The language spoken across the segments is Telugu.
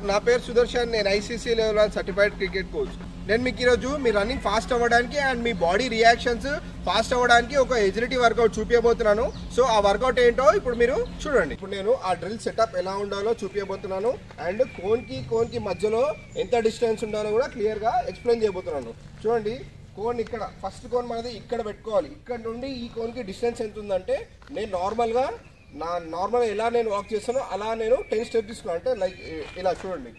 నా పేరు సుదర్శన్ నేను ICC level one certified cricket coach నేను మీకు ఈరోజు మీ రన్నింగ్ ఫాస్ట్ అవ్వడానికి అండ్ మీ బాడీ రియాక్షన్స్ ఫాస్ట్ అవ్వడానికి ఒక ఎజిలిటీ వర్కౌట్ చూపించబోతున్నాను సో ఆ వర్కౌట్ ఏంటో ఇప్పుడు మీరు చూడండి ఇప్పుడు నేను ఆ డ్రిల్ సెటప్ ఎలా ఉండాలో చూపించబోతున్నాను అండ్ కోన్కి కోన్కి మధ్యలో ఎంత డిస్టెన్స్ ఉండాలో కూడా క్లియర్గా ఎక్స్ప్లెయిన్ చేయబోతున్నాను చూడండి కోన్ ఇక్కడ ఫస్ట్ కోన్ మనది ఇక్కడ పెట్టుకోవాలి ఇక్కడ నుండి ఈ కోన్కి డిస్టెన్స్ ఎంత ఉందంటే నేను నార్మల్గా నా నార్మల్ ఎలా నేను వాక్ చేస్తానో అలా నేను టెన్ స్టెప్ తీసుకున్నాను అంటే లైక్ ఇలా చూడండి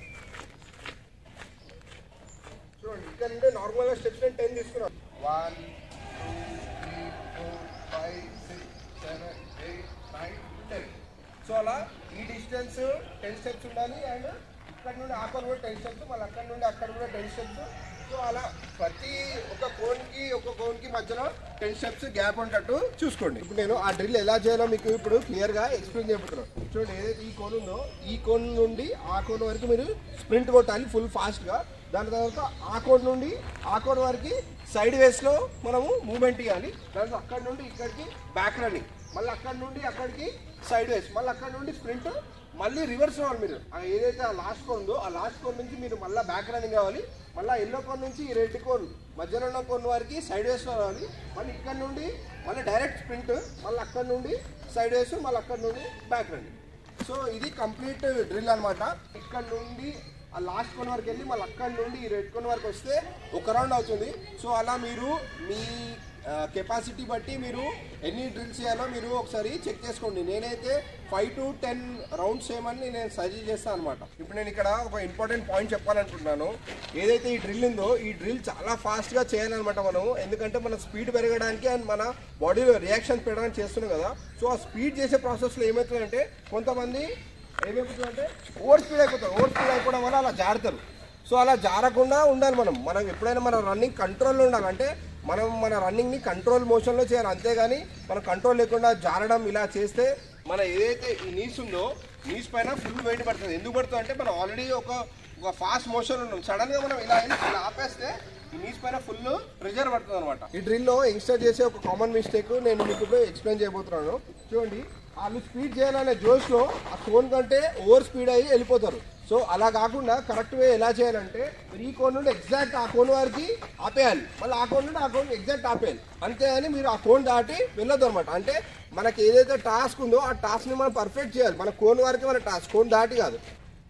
చూడండి ఇక్కడ నుండి నార్మల్గా స్టెప్స్ నేను టెన్ తీసుకున్నాను one two three four five six seven eight nine ten so అలా ఈ డిస్టెన్స్ టెన్ స్టెప్స్ ఉండాలి అండ్ ఇక్కడ నుండి ఆకలి కూడా టెన్ స్టెప్స్ మళ్ళీ అక్కడ నుండి అక్కడ కూడా టెన్ స్టెప్స్ సో అలా ప్రతి ఒక కోన్కి ఒక కోన్కి మధ్యలో టెన్ స్టెప్స్ గ్యాప్ ఉండేటట్టు చూసుకోండి ఇప్పుడు నేను ఆ డ్రిల్ ఎలా చేయాలో మీకు ఇప్పుడు క్లియర్గా ఎక్స్ప్లెయిన్ చేయబోతున్నాను చూడండి ఏదైతే ఈ కోన్ ఉందో ఈ కోన్ నుండి ఆ కోన్ వరకు మీరు స్ప్రింట్ కొట్టాలి ఫుల్ ఫాస్ట్గా దాని తర్వాత ఆ కోన్ నుండి ఆ కోన్ వరకు సైడ్ వేస్లో మనము మూమెంట్ ఇవ్వాలి దాని తర్వాత అక్కడ నుండి ఇక్కడికి బ్యాక్ రన్నింగ్ మళ్ళీ అక్కడ నుండి అక్కడికి సైడ్ వేస్ మళ్ళీ అక్కడ నుండి స్ప్రింట్ మళ్ళీ రివర్స్ రావాలి మీరు ఆ ఏదైతే ఆ లాస్ట్ కోన్ ఉందో ఆ లాస్ట్ కోన్ నుంచి మీరు మళ్ళీ బ్యాక్ రన్నింగ్ కావాలి మళ్ళీ ఎల్లో కోన్ నుంచి ఈ రెడ్ కోన్ మధ్యలో ఉన్న కోన్ వరకు సైడ్ వేస్ రావాలి మళ్ళీ ఇక్కడ నుండి మళ్ళీ డైరెక్ట్ స్ప్రింట్ మళ్ళీ అక్కడ నుండి సైడ్ వేస్ మళ్ళీ అక్కడ నుండి బ్యాక్ రన్నింగ్ సో ఇది కంప్లీట్ డ్రిల్ అనమాట ఇక్కడ నుండి ఆ లాస్ట్ కొన్ వరకు వెళ్ళి మళ్ళీ అక్కడ నుండి ఈ రెడ్ కొన్ వరకు వస్తే ఒక రౌండ్ అవుతుంది సో అలా మీరు మీ కెపాసిటీ బట్టి మీరు ఎన్ని డ్రిల్స్ చేయాలో మీరు ఒకసారి చెక్ చేసుకోండి నేనైతే ఫైవ్ టు టెన్ రౌండ్స్ చేయమని నేను సజెస్ట్ చేస్తాను అనమాట ఇప్పుడు నేను ఇక్కడ ఒక ఇంపార్టెంట్ పాయింట్ చెప్పాలనుకుంటున్నాను ఏదైతే ఈ డ్రిల్ ఉందో ఈ డ్రిల్ చాలా ఫాస్ట్గా చేయాలన్నమాట మనం ఎందుకంటే మన స్పీడ్ పెరగడానికి అండ్ మన బాడీలో రియాక్షన్ పెరగడానికి చేస్తున్నాం కదా సో ఆ స్పీడ్ చేసే ప్రాసెస్లో ఏమవుతుందంటే కొంతమంది ఏమైపోతుందంటే ఓవర్ స్పీడ్ అయిపోతారు ఓవర్ స్పీడ్ అయిపోవడం వల్ల అలా జారుతారు సో అలా జారకుండా ఉండాలి మనం మనం ఎప్పుడైనా మన రన్నింగ్ కంట్రోల్లో ఉండాలి అంటే మనం మన రన్నింగ్ని కంట్రోల్ మోషన్లో చేయాలి అంతేగాని మనం కంట్రోల్ లేకుండా జారడం ఇలా చేస్తే మన ఏదైతే ఈ నీస్ ఉందో నీస్ పైన ఫుల్ వెయిట్ పడుతుంది ఎందుకు పడుతుంది అంటే మనం ఆల్రెడీ ఒక ఒక ఫాస్ట్ మోషన్ ఉన్నాం సడన్గా మనం ఇలా వెళ్ళి ఇలా ఆపేస్తే ఈ నీస్ పైన ఫుల్ ప్రెషర్ పడుతుంది అనమాట ఈ డ్రిల్లో యంగ్స్టర్ చేసే ఒక కామన్ మిస్టేక్ నేను మీకు ఇప్పుడు ఎక్స్ప్లెయిన్ చేయబోతున్నాను చూడండి వాళ్ళు స్పీడ్ చేయాలనే జోష్లో ఆ కోన్ కంటే ఓవర్ స్పీడ్ అయ్యి వెళ్ళిపోతారు సో అలా కాకుండా కరెక్ట్ వే ఎలా చేయాలంటే మీరు ఈ కోన్ నుండి ఎగ్జాక్ట్ ఆ కోన్ వరకు ఆపేయాలి మళ్ళీ ఆ కోన్ నుండి ఆ కోన్ ఎగ్జాక్ట్ ఆపేయాలి అంతేగాని మీరు ఆ కోన్ దాటి వెళ్ళొద్దు అనమాట అంటే మనకి ఏదైతే టాస్క్ ఉందో ఆ టాస్క్ని మనం పర్ఫెక్ట్ చేయాలి మన కోన్ వరకు మన టాస్క్ కోన్ దాటి కాదు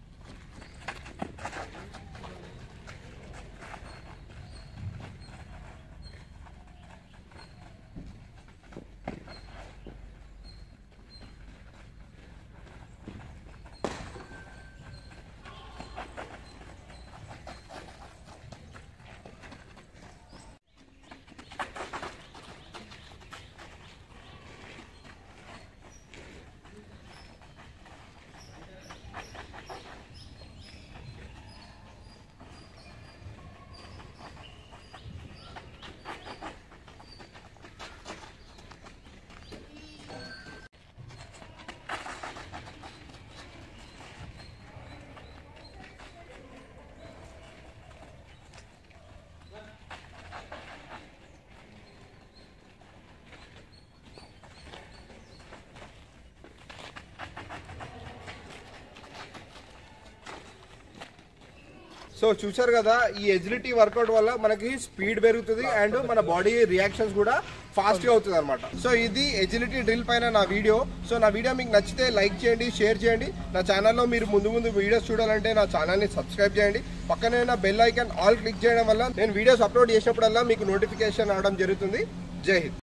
సో చూసారు కదా ఈ ఎజిలిటీ వర్కౌట్ వల్ల మనకి స్పీడ్ పెరుగుతుంది అండ్ మన బాడీ రియాక్షన్స్ కూడా ఫాస్ట్ గా అవుతుంది అనమాట సో ఇది ఎజిలిటీ డ్రిల్ పైన నా వీడియో సో నా వీడియో మీకు నచ్చితే లైక్ చేయండి షేర్ చేయండి నా ఛానల్లో మీరు ముందు ముందు వీడియోస్ చూడాలంటే నా ఛానల్ని సబ్స్క్రైబ్ చేయండి పక్కనే నా బెల్ ఐకాన్ ఆల్ క్లిక్ చేయడం వల్ల నేను వీడియోస్ అప్లోడ్ చేసినప్పుడల్లా మీకు నోటిఫికేషన్ రావడం జరుగుతుంది జై హింద్